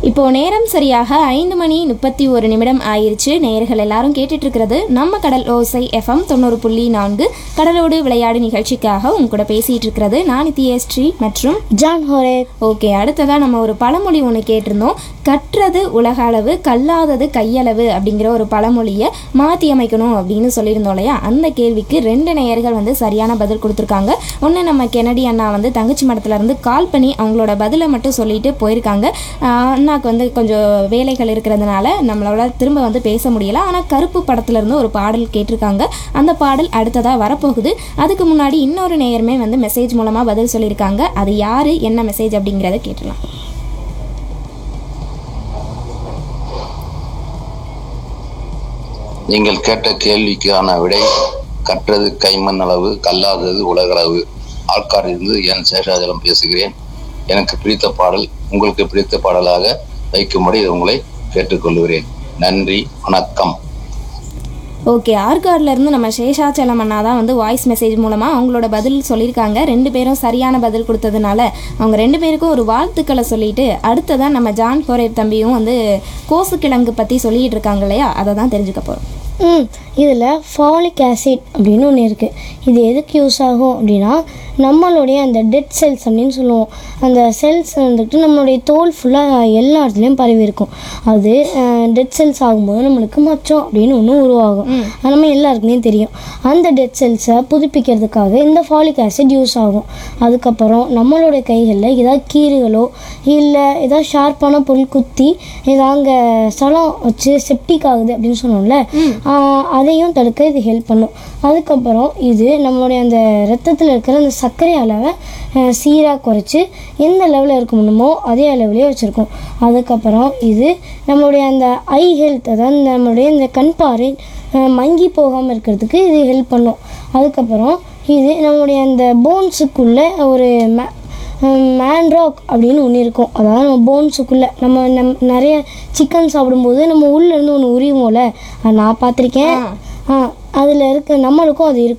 இப்போ நேரம் சரியாக ஐந்து மணி முப்பத்தி ஒரு நிமிடம் ஆயிருச்சு நேயர்கள் எல்லாரும் கேட்டுட்டு இருக்கிறது நம்ம கடல் ஓசை எஃப்எம் தொண்ணூறு புள்ளி நான்கு கடலோடு விளையாடு நிகழ்ச்சிக்காக உங்க கூட பேசிட்டு இருக்கிறது நான் நித்யஸ்ரீ மற்றும் ஜான் ஹோரே ஓகே அடுத்ததா நம்ம ஒரு பழமொழி ஒன்று கேட்டிருந்தோம் கற்றது உலக அளவு கல்லாதது கையளவு அப்படிங்கிற ஒரு பழமொழியை மாற்றி அமைக்கணும் அப்படின்னு சொல்லியிருந்தோம் இல்லையா அந்த கேள்விக்கு ரெண்டு நேயர்கள் வந்து சரியான பதில் கொடுத்துருக்காங்க ஒன்று நம்ம கெனடி அண்ணா வந்து தங்கச்சி மடத்துல இருந்து கால் பண்ணி அவங்களோட பதிலை மட்டும் சொல்லிட்டு போயிருக்காங்க ஆஹ் அண்ணாக்கு வந்து கொஞ்சம் வேலைகள் இருக்கிறதுனால நம்மளால திரும்ப வந்து பேச முடியல ஆனால் கருப்பு படத்துல இருந்து ஒரு பாடல் கேட்டிருக்காங்க அந்த பாடல் அடுத்ததாக வரப்போகுது அதுக்கு முன்னாடி இன்னொரு நேயருமே வந்து மெசேஜ் மூலமாக பதில் சொல்லியிருக்காங்க அது யாரு என்ன மெசேஜ் அப்படிங்கிறத கேட்டுடலாம் நீங்கள் கேட்ட கேள்விக்கான விடை கற்றது கைமண் அளவு கல்லாதது உலகளவு ஆட்காரிலிருந்து என் சேஷாஜலம் பேசுகிறேன் எனக்கு பிடித்த பாடல் உங்களுக்கு பிடித்த பாடலாக வைக்கும்படி உங்களை கேட்டுக்கொள்கிறேன் நன்றி வணக்கம் ஓகே ஆர்கார்ட்ல இருந்து நம்ம சேஷாச்சலம் அண்ணா தான் வந்து வாய்ஸ் மெசேஜ் மூலமாக அவங்களோட பதில் சொல்லியிருக்காங்க ரெண்டு பேரும் சரியான பதில் கொடுத்ததுனால அவங்க ரெண்டு பேருக்கும் ஒரு வாழ்த்துக்களை சொல்லிட்டு அடுத்ததான் நம்ம ஜான் கோரேப் தம்பியும் வந்து கோசுக்கிழங்கு பற்றி சொல்லிட்டு இருக்காங்க இல்லையா அதை தான் தெரிஞ்சுக்க போகிறோம் ம் இதில் ஃபாலிக் ஆசிட் அப்படின்னு ஒன்று இருக்குது இது எதுக்கு யூஸ் ஆகும் அப்படின்னா நம்மளுடைய அந்த டெட் செல்ஸ் அப்படின்னு சொல்லுவோம் அந்த செல்ஸ் வந்துட்டு நம்மளுடைய தோல் ஃபுல்லாக எல்லா இடத்துலையும் பரவி இருக்கும் அது டெட் செல்ஸ் ஆகும்போது நம்மளுக்கு மச்சம் அப்படின்னு ஒன்று உருவாகும் அது நம்ம எல்லாருக்குமே தெரியும் அந்த டெட் செல்ஸை புதுப்பிக்கிறதுக்காக இந்த ஃபாலிக் ஆசிட் யூஸ் ஆகும் அதுக்கப்புறம் நம்மளுடைய கைகளில் ஏதாவது கீறுகளோ இல்லை ஏதாவது ஷார்ப்பான பொருள் குத்தி ஏதாவது அங்கே சலம் வச்சு செப்டிக் ஆகுது அப்படின்னு சொன்னோம்ல ஆஹ் அதையும் தடுக்க இது ஹெல்ப் பண்ணும் அதுக்கப்புறம் இது நம்மளுடைய அந்த ரத்தத்தில் இருக்கிற அந்த சர்க்கரை அளவை சீராக குறைச்சி எந்த லெவலில் இருக்க முடியுமோ அதே அளவுலேயே வச்சுருக்கோம் அதுக்கப்புறம் இது நம்மளுடைய அந்த ஐ ஹெல்த் அதாவது நம்மளுடைய இந்த கண் பார்வை ஆஹ் மங்கி போகாமல் இருக்கிறதுக்கு இது ஹெல்ப் பண்ணும் அதுக்கப்புறம் இது நம்மளுடைய அந்த போன்ஸுக்குள்ளே ஒரு ம மேன்ராக் அப்படின்னு ஒன்று இருக்கும் அதாவது நம்ம போன்ஸுக்குள்ளே நம்ம நம் நிறைய சிக்கன் சாப்பிடும்போது நம்ம உள்ளேருந்து ஒன்று உரியுமோல அது நான் பார்த்துருக்கேன் ஆ அதில் இருக்க நம்மளுக்கும் அது இருக்கும்